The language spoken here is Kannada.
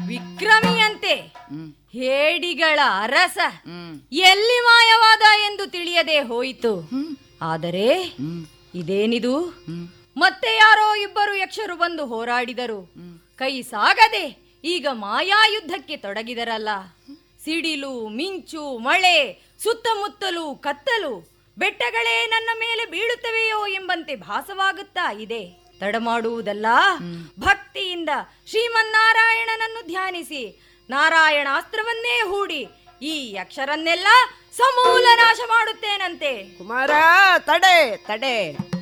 ವಿಕ್ರಮಿಯಂತೆ ಹ್ಮ್ ಹೇಡಿಗಳ ಅರಸ ಹ್ಮ್ ಎಲ್ಲಿ ಮಾಯವಾದ ಎಂದು ತಿಳಿಯದೆ ಹೋಯಿತು ಹ್ಮ್ ಆದರೆ ಹ್ಮ್ ಇದೇನಿದು ಹ್ಮ್ ಮತ್ತೆ ಯಾರೋ ಇಬ್ಬರು ಯಕ್ಷರು ಬಂದು ಹೋರಾಡಿದರು ಕೈ ಸಾಗದೆ ಈಗ ಮಾಯಾಯುದ್ಧಕ್ಕೆ ತೊಡಗಿದರಲ್ಲ ಸಿಡಿಲು ಮಿಂಚು ಮಳೆ ಸುತ್ತಮುತ್ತಲು ಕತ್ತಲು ಬೆಟ್ಟಗಳೇ ನನ್ನ ಮೇಲೆ ಬೀಳುತ್ತವೆಯೋ ಎಂಬಂತೆ ಭಾಸವಾಗುತ್ತಾ ಇದೆ ತಡಮಾಡುವುದಲ್ಲ ಭಕ್ತಿಯಿಂದ ಶ್ರೀಮನ್ನಾರಾಯಣನನ್ನು ಧ್ಯಾನಿಸಿ ನಾರಾಯಣಾಸ್ತ್ರವನ್ನೇ ಹೂಡಿ ಈ ಅಕ್ಷರನ್ನೆಲ್ಲ ಸಮೂಲ ನಾಶ ಮಾಡುತ್ತೇನಂತೆ ಕುಮಾರ ತಡೆ ತಡೆ